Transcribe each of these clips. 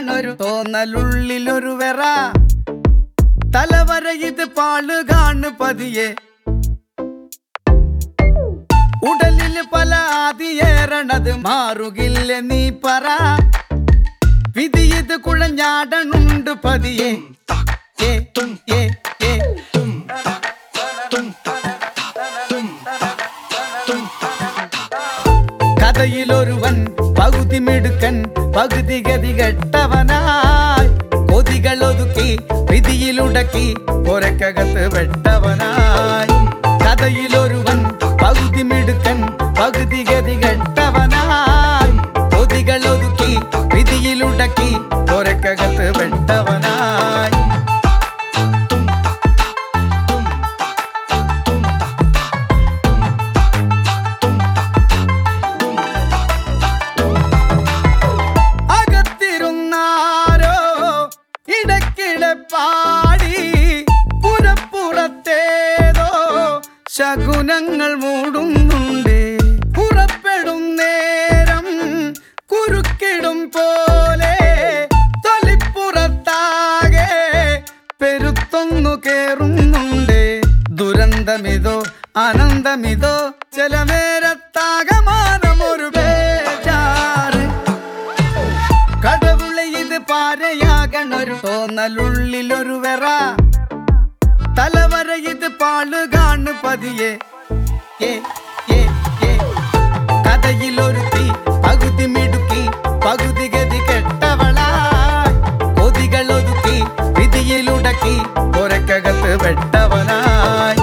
പാരയാകണൊരു തോന്നലുള്ളിലൊരു വെറ തലവര ഇത് പാള് കാണു പതിയെ ഉടലില് പല ആദിയേറണത് മാറുകില്ല നീ പറ വിധി ഇത് കുഴഞ്ഞാടണുണ്ട് പതിയെ ഏ, ഏ, ഏ. കഥയിലൊരുവൻ പകുതി മിടുക്കൻ പകുതി ഗതി കെട്ടവനായി കൊതികൾ ഒതുക്കി വിധിയിലുടക്കി പുരക്കകത്ത് വെട്ടവനായി കഥയിലൊരുവൻ പകുതി മിടുക്കൻ പകുതി ഗതി കെട്ടവനായി കൊതികൾ ഒതുക്കി വിധിയിലുടക്കി പുരക്കകത്ത് വെട്ടവനായി അകത്തിരുന്നാരോ ഇടക്കിടെ പാടി പുറപ്പുറത്തേതോ ശകുനങ്ങൾ മൂടുന്നുണ്ട് പുറപ്പെടും നേരം കുറുക്കിടും പോലെ തൊലിപ്പുറത്താകെ പെരുത്തൊന്നു കേറുന്നുണ്ട് ദുരന്തമിതോ ആനന്ദമിതോ ചില നേരത്താകമാനമൊരു ബേജാറ് കടവുള്ള ഇത് പാരയാകണൊരു തോന്നലുള്ളിലൊരു വെറ തലവര ഇത് പാള് കാണു പതിയെ ഏ, ഏ, ഏ. കഥയിലൊരുത്തി പകുതി മിടുക്കി പകുതി ഗതി കെട്ടവളായി കൊതികൾ ഒതുക്കി വിധിയിലുടക്കി പുരക്കകത്ത് വെട്ടവനായി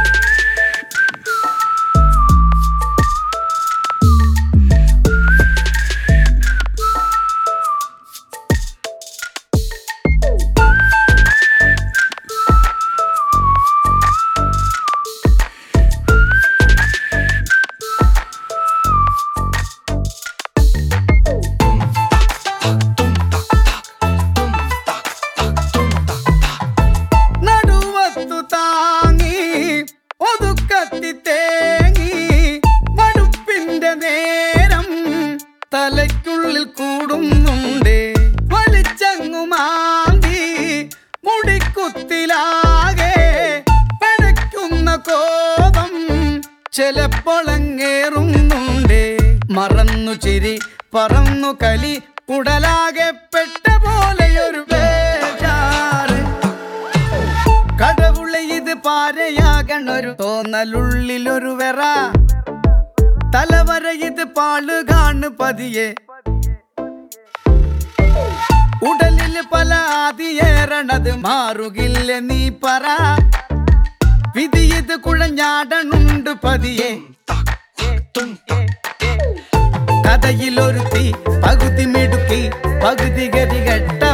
നടുവത്തു താങ്ങി ഒതുക്കത്തി തേങ്ങി മടുപ്പിന്റെ നേരം തലയ്ക്കുള്ളിൽ കൂടുന്നുണ്ട് വലിച്ചങ്ങു മാന്തി മുടിക്കുത്തിലാകെ പഴയ്ക്കുന്ന കോപം ചിലപ്പോളങ്ങേറുന്നുണ്ട് മറന്നു ചിരി പറന്നു കലി ഉടലാകെ പെട്ട പോലെയൊരു ബേജാറ് കടവുള്ള ഇത് പാരയാകണൊരു തോന്നലുള്ളിലൊരു വെറ തലവര ഇത് പാള് കാണു പതിയെ ഉടലില് പല ആദിയേറണത് മാറുകില്ല നീ പറ വിധി ഇത് കുഴഞ്ഞാടണുണ്ട് പതിയെ കഥയിലൊരുത്തി പകുതി മിടുക്കി പകുതി ഗതി കെട്ട